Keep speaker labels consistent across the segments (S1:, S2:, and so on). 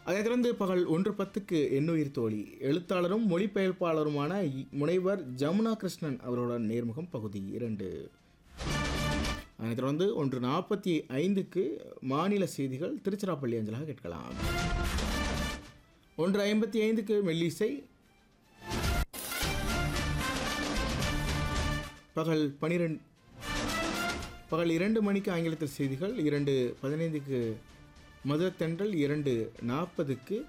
S1: அதைத் தொடர்ந்து பகல் ஒன்று பத்துக்கு எண்ணுயிர் தோழி எழுத்தாளரும் மொழிபெயர்ப்பாளருமான இ- முனைவர் ஜமுனா கிருஷ்ணன் அவர்களுடன் நேர்முகம் பகுதி இரண்டு அதனைத் தொடர்ந்து ஒன்று நாற்பத்தி ஐந்துக்கு மாநில செய்திகள் திருச்சிராப்பள்ளி அஞ்சலாக கேட்கலாம் ஒன்று ஐம்பத்தி ஐந்துக்கு மெல்லிசை பகல் பனிரெண்டு பகல் இரண்டு மணிக்கு ஆங்கிலத்தில் செய்திகள் இரண்டு பதினைந்துக்கு மதுரத்தென்றல் இரண்டு நாற்பதுக்கு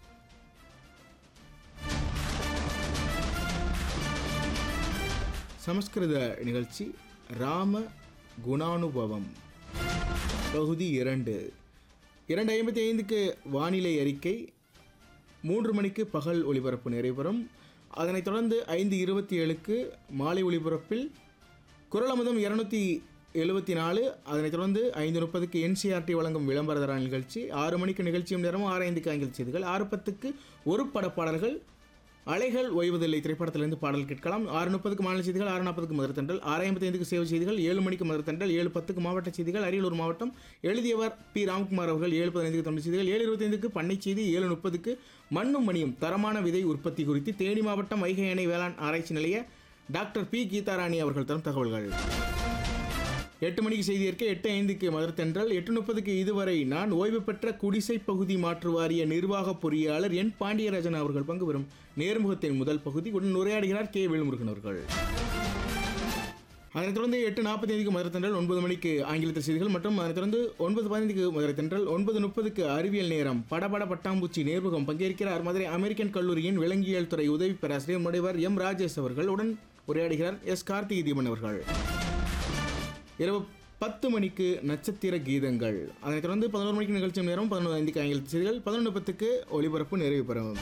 S1: சமஸ்கிருத நிகழ்ச்சி ராம குணானுபவம் பகுதி இரண்டு இரண்டு ஐம்பத்தி ஐந்துக்கு வானிலை அறிக்கை மூன்று மணிக்கு பகல் ஒளிபரப்பு நிறைவுறும் அதனைத் தொடர்ந்து ஐந்து இருபத்தி ஏழுக்கு மாலை ஒளிபரப்பில் குரல் அமுதம் இரநூத்தி எழுபத்தி நாலு அதனைத் தொடர்ந்து ஐந்து முப்பதுக்கு என்சிஆர்டி வழங்கும் விளம்பரதர நிகழ்ச்சி ஆறு மணிக்கு நிகழ்ச்சியும் நேரமும் ஆறு ஐந்துக்கு ஆங்கில செய்திகள் ஆறு பத்துக்கு ஒரு படப்பாடல்கள் அலைகள் ஓய்வதில்லை திரைப்படத்திலிருந்து பாடல் கேட்கலாம் ஆறு முப்பதுக்கு மாநில செய்திகள் ஆறு நாற்பதுக்கு மதுரத்தண்டல் ஆறு ஐம்பத்தி ஐந்துக்கு சேவை செய்திகள் ஏழு மணிக்கு மதுரத்தண்டல் ஏழு பத்துக்கு மாவட்ட செய்திகள் அரியலூர் மாவட்டம் எழுதியவர் பி ராம்குமார் அவர்கள் ஏழு பதினைந்துக்கு தமிழ் செய்திகள் ஏழு இருபத்தைந்துக்கு பண்ணை செய்தி ஏழு முப்பதுக்கு மண்ணும் மணியும் தரமான விதை உற்பத்தி குறித்து தேனி மாவட்டம் வைகை அணை வேளாண் ஆராய்ச்சி நிலைய டாக்டர் பி கீதாராணி அவர்கள் தரும் தகவல்கள் எட்டு மணிக்கு செய்தி இருக்க எட்டு ஐந்துக்கு மதுரத்தென்றல் எட்டு முப்பதுக்கு இதுவரை நான் ஓய்வு பெற்ற குடிசை பகுதி மாற்று வாரிய நிர்வாக பொறியாளர் என் பாண்டியராஜன் அவர்கள் பங்கு பெறும் நேர்முகத்தின் முதல் பகுதி உடன் உரையாடுகிறார் கே வேல்முருகன் அவர்கள் அதனைத் தொடர்ந்து எட்டு நாற்பத்தி ஐந்துக்கு மதுரத்தென்றல் ஒன்பது மணிக்கு ஆங்கிலத்தில் செய்திகள் மற்றும் அதனைத் தொடர்ந்து ஒன்பது பதினைந்துக்கு மதுரத்தென்றல் ஒன்பது முப்பதுக்கு அறிவியல் நேரம் படபட பட்டாம்பூச்சி நேர்முகம் பங்கேற்கிறார் மதுரை அமெரிக்கன் கல்லூரியின் விலங்கியல் துறை உதவி பேராசிரியர் முனைவர் எம் ராஜேஷ் அவர்கள் உடன் உரையாடுகிறார் எஸ் கார்த்திகை தீபன் அவர்கள் இரவு பத்து மணிக்கு நட்சத்திர கீதங்கள் அதனைத் தொடர்ந்து பதினோரு மணிக்கு நிகழ்ச்சி நேரம் பதினொன்று ஐந்துக்கு ஆங்கில செய்திகள் பதினொன்று பத்துக்கு ஒளிபரப்பு நிறைவு பெறும்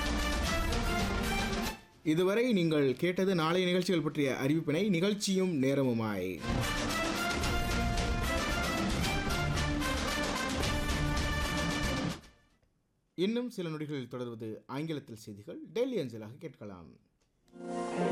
S1: இதுவரை நீங்கள் கேட்டது நாளைய நிகழ்ச்சிகள் பற்றிய அறிவிப்பினை நிகழ்ச்சியும் நேரமுமாய் இன்னும் சில நொடிகளில் தொடர்வது ஆங்கிலத்தில் செய்திகள் டெல்லி அஞ்சலாக கேட்கலாம்